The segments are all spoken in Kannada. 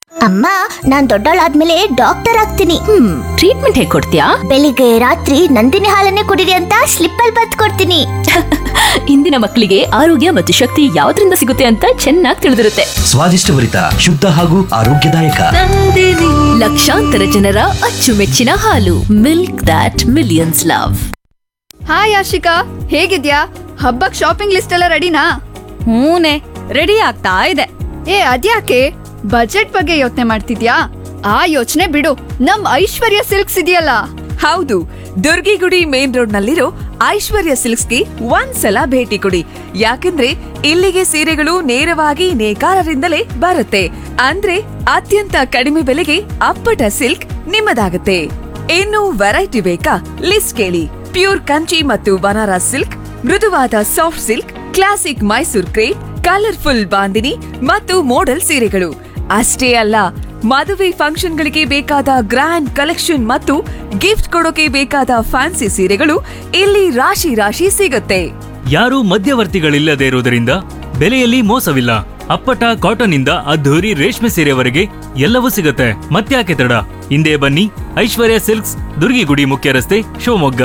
ಅಮ್ಮ ನಾನ್ ದೊಡ್ಡವಳಾದ್ಮೇಲೆ ಡಾಕ್ಟರ್ ಆಗ್ತೀನಿ ಹ್ಮ್ ಟ್ರೀಟ್ಮೆಂಟ್ ಹೇಗ್ ಕೊಡ್ತೀಯಾ ಬೆಳಿಗ್ಗೆ ರಾತ್ರಿ ನಂದಿನಿ ಹಾಲನ್ನೇ ಕುಡಿರಿ ಅಂತ ಸ್ಲಿಪ್ ಅಲ್ಲಿ ಬತ್ ಕೊಡ್ತೀನಿ ಇಂದಿನ ಮಕ್ಕಳಿಗೆ ಆರೋಗ್ಯ ಮತ್ತು ಶಕ್ತಿ ಯಾವ್ದ್ರಿಂದ ಸಿಗುತ್ತೆ ಅಂತ ಚೆನ್ನಾಗಿ ತಿಳಿದಿರುತ್ತೆ ಸ್ವಾದಿಷ್ಟಭರಿತ ಶುದ್ಧ ಹಾಗೂ ಆರೋಗ್ಯದಾಯಕ ಲಕ್ಷಾಂತರ ಜನರ ಅಚ್ಚುಮೆಚ್ಚಿನ ಹಾಲು milk that millions love hi Ashika ಹೇಗಿದ್ಯಾ ಹಬ್ಬಕ್ ಶಾಪಿಂಗ್ ಲಿಸ್ಟ್ ಎಲ್ಲ ರೆಡಿನಾ ಹೂನೆ ರೆಡಿ ಆಗ್ತಾ ಇದೆ ಏ ಅದ್ಯಾಕೆ ಬಜೆಟ್ ಬಗ್ಗೆ ಯೋಚನೆ ಮಾಡ್ತಿದ್ಯಾ ಆ ಯೋಚನೆ ಬಿಡು ನಮ್ ಐಶ್ವರ್ಯ ಸಿಲ್ಕ್ಸ್ ಇದೆಯಲ್ಲ ಹೌದು ದುರ್ಗಿಗುಡಿ ಮೇನ್ ರೋಡ್ ನಲ್ಲಿರೋ ಐಶ್ವರ್ಯ ಸಿಲ್ಕ್ಸ್ಗೆ ಒಂದ್ಸಲ ಭೇಟಿ ಕೊಡಿ ಯಾಕಂದ್ರೆ ಇಲ್ಲಿಗೆ ಸೀರೆಗಳು ನೇರವಾಗಿ ನೇಕಾರರಿಂದಲೇ ಬರುತ್ತೆ ಅಂದ್ರೆ ಅತ್ಯಂತ ಕಡಿಮೆ ಬೆಲೆಗೆ ಅಪ್ಪಟ ಸಿಲ್ಕ್ ನಿಮ್ಮದಾಗುತ್ತೆ ಇನ್ನು ವೆರೈಟಿ ಬೇಕಾ ಲಿಸ್ಟ್ ಕೇಳಿ ಪ್ಯೂರ್ ಕಂಚಿ ಮತ್ತು ಬನಾರಸ್ ಸಿಲ್ಕ್ ಮೃದುವಾದ soft silk classic Mysore crepe colourful bandhani ಮತ್ತು ಮೋಡಲ್ ಸೀರೆಗಳು ಅಷ್ಟೇ ಅಲ್ಲ ಮದುವೆ ಫಂಕ್ಷನ್ಗಳಿಗೆ ಬೇಕಾದ ಗ್ರ್ಯಾಂಡ್ ಕಲೆಕ್ಷನ್ ಮತ್ತು ಗಿಫ್ಟ್ ಕೊಡೋಕೆ ಬೇಕಾದ ಫ್ಯಾನ್ಸಿ ಸೀರೆಗಳು ಇಲ್ಲಿ ರಾಶಿ ರಾಶಿ ಸಿಗುತ್ತೆ ಯಾರೂ ಮಧ್ಯವರ್ತಿಗಳಿಲ್ಲದೆ ಇರುವುದರಿಂದ ಬೆಲೆಯಲ್ಲಿ ಮೋಸವಿಲ್ಲ ಅಪ್ಪಟ ಕಾಟನ್ ಇಂದ ಅದ್ಧೂರಿ ರೇಷ್ಮೆ ಸೀರೆವರೆಗೆ ಎಲ್ಲವೂ ಸಿಗುತ್ತೆ ಮತ್ತ್ಯಾಕೆ ತಡ ಹಿಂದೆ ಬನ್ನಿ ಐಶ್ವರ್ಯ ಸಿಲ್ಕ್ಸ್ ದುರ್ಗಿಗುಡಿ ಮುಖ್ಯ ರಸ್ತೆ ಶಿವಮೊಗ್ಗ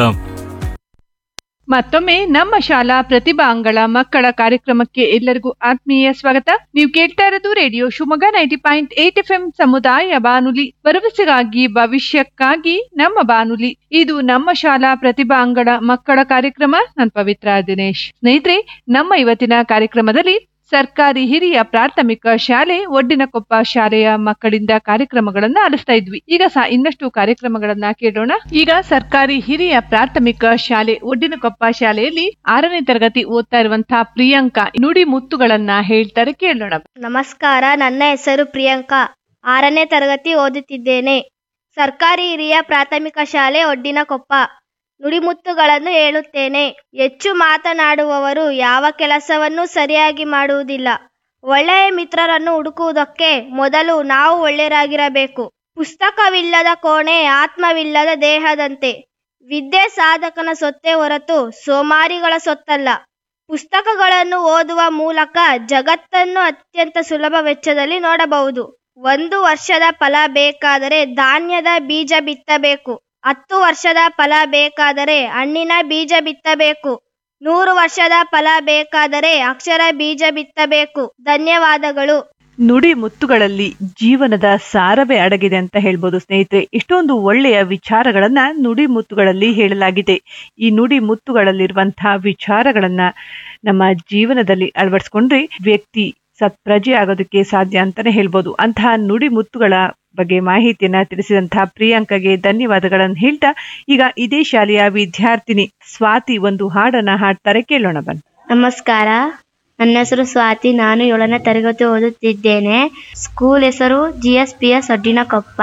ಮತ್ತೊಮ್ಮೆ ನಮ್ಮ ಶಾಲಾ ಪ್ರತಿಭಾ ಅಂಗಳ ಮಕ್ಕಳ ಕಾರ್ಯಕ್ರಮಕ್ಕೆ ಎಲ್ಲರಿಗೂ ಆತ್ಮೀಯ ಸ್ವಾಗತ ನೀವು ಕೇಳ್ತಾ ಇರೋದು radio Shivamogga ninety point eight F ಸಮುದಾಯ ಬಾನುಲಿ ಭರವಸೆಗಾಗಿ ಭವಿಷ್ಯಕ್ಕಾಗಿ ನಮ್ಮ ಬಾನುಲಿ ಇದು ನಮ್ಮ ಶಾಲಾ ಪ್ರತಿಭಾ ಅಂಗಳ ಮಕ್ಕಳ ಕಾರ್ಯಕ್ರಮ ನಾನು ಪವಿತ್ರ ದಿನೇಶ್ ಸ್ನೇಹಿತರೆ ನಮ್ಮ ಇವತ್ತಿನ ಕಾರ್ಯಕ್ರಮದಲ್ಲಿ ಸರ್ಕಾರಿ ಹಿರಿಯ ಪ್ರಾಥಮಿಕ ಶಾಲೆ ಒಡ್ಡಿನಕೊಪ್ಪ ಶಾಲೆಯ ಮಕ್ಕಳಿಂದ ಕಾರ್ಯಕ್ರಮಗಳನ್ನ ಆಲಿಸ್ತಾ ಇದ್ವಿ ಈಗ ಸಹ ಇನ್ನಷ್ಟು ಕಾರ್ಯಕ್ರಮಗಳನ್ನ ಕೇಳೋಣ ಈಗ ಸರ್ಕಾರಿ ಹಿರಿಯ ಪ್ರಾಥಮಿಕ ಶಾಲೆ ಒಡ್ಡಿನಕೊಪ್ಪ ಶಾಲೆಯಲ್ಲಿ ಆರನೇ ತರಗತಿ ಓದ್ತಾ ಇರುವಂತಹ ಪ್ರಿಯಾಂಕಾ ನುಡಿ ಮುತ್ತುಗಳನ್ನ ಹೇಳ್ತಾರೆ ಕೇಳೋಣ ನಮಸ್ಕಾರ ನನ್ನ ಹೆಸರು ಪ್ರಿಯಾಂಕಾ ಆರನೇ ತರಗತಿ ಓದುತ್ತಿದ್ದೇನೆ ಸರ್ಕಾರಿ ಹಿರಿಯ ಪ್ರಾಥಮಿಕ ಶಾಲೆ ಒಡ್ಡಿನಕೊಪ್ಪ ನುಡಿಮುತ್ತುಗಳನ್ನು ಹೇಳುತ್ತೇನೆ ಹೆಚ್ಚು ಮಾತನಾಡುವವರು ಯಾವ ಕೆಲಸವನ್ನೂ ಸರಿಯಾಗಿ ಮಾಡುವುದಿಲ್ಲ ಒಳ್ಳೆಯ ಮಿತ್ರರನ್ನು ಹುಡುಕುವುದಕ್ಕೆ ಮೊದಲು ನಾವು ಒಳ್ಳೆಯರಾಗಿರಬೇಕು ಪುಸ್ತಕವಿಲ್ಲದ ಕೋಣೆ ಆತ್ಮವಿಲ್ಲದ ದೇಹದಂತೆ ವಿದ್ಯೆ ಸಾಧಕನ ಸೊತ್ತೆ ಹೊರತು ಸೋಮಾರಿಗಳ ಸೊತ್ತಲ್ಲ ಪುಸ್ತಕಗಳನ್ನು ಓದುವ ಮೂಲಕ ಜಗತ್ತನ್ನು ಅತ್ಯಂತ ಸುಲಭ ವೆಚ್ಚದಲ್ಲಿ ನೋಡಬಹುದು ಒಂದು ವರ್ಷದ ಫಲ ಬೇಕಾದರೆ ಧಾನ್ಯದ ಬೀಜ ಬಿತ್ತಬೇಕು ಹತ್ತು ವರ್ಷದ ಫಲ ಬೇಕಾದರೆ ಹಣ್ಣಿನ ಬೀಜ ಬಿತ್ತಬೇಕು ನೂರು ವರ್ಷದ ಫಲ ಬೇಕಾದರೆ ಅಕ್ಷರ ಬೀಜ ಬಿತ್ತಬೇಕು ಧನ್ಯವಾದಗಳು ನುಡಿ ಮುತ್ತುಗಳಲ್ಲಿ ಜೀವನದ ಸಾರವೇ ಅಡಗಿದೆ ಅಂತ ಹೇಳ್ಬೋದು ಸ್ನೇಹಿತರೆ ಇಷ್ಟೊಂದು ಒಳ್ಳೆಯ ವಿಚಾರಗಳನ್ನ ನುಡಿ ಮುತ್ತುಗಳಲ್ಲಿ ಹೇಳಲಾಗಿದೆ ಈ ನುಡಿ ಮುತ್ತುಗಳಲ್ಲಿರುವಂತಹ ವಿಚಾರಗಳನ್ನ ನಮ್ಮ ಜೀವನದಲ್ಲಿ ಅಳವಡಿಸ್ಕೊಂಡ್ರೆ ವ್ಯಕ್ತಿ ಸತ್ಪ್ರಜೆ ಆಗೋದಕ್ಕೆ ಸಾಧ್ಯ ಅಂತಾನೆ ಹೇಳ್ಬೋದು ಅಂತಹ ನುಡಿ ಮುತ್ತುಗಳ ಬಗ್ಗೆ ಮಾಹಿತಿಯನ್ನ ತಿಳಿಸಿದಂತಹ ಪ್ರಿಯಾಂಕಗೆ ಧನ್ಯವಾದಗಳನ್ನು ಹೇಳ್ತಾ ಈಗ ಇದೇ ಶಾಲೆಯ ವಿದ್ಯಾರ್ಥಿನಿ ಸ್ವಾತಿ ಒಂದು ಹಾಡನ್ನ ಹಾಡ್ತಾರೆ ಕೇಳೋಣ ಬನ್ನಿ ನಮಸ್ಕಾರ ನನ್ನ ಹೆಸರು ಸ್ವಾತಿ ನಾನು ಏಳನೇ ತರಗತಿ ಓದುತ್ತಿದ್ದೇನೆ ಸ್ಕೂಲ್ ಹೆಸರು G S P S Koppa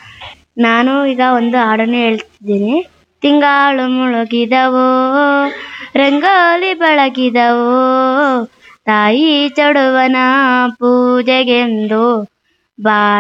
ನಾನು ಈಗ ಒಂದು ಹಾಡನ್ನು ಹೇಳ್ತಿದ್ದೀನಿ ತಿಂಗಾಳು ಮುಳುಗಿದವೋ ರಂಗೋಲಿ ಬೆಳಗಿದವೋ ತಾಯಿ ಚಡುವನ ಪೂಜೆಗೆಂದು ಬಾ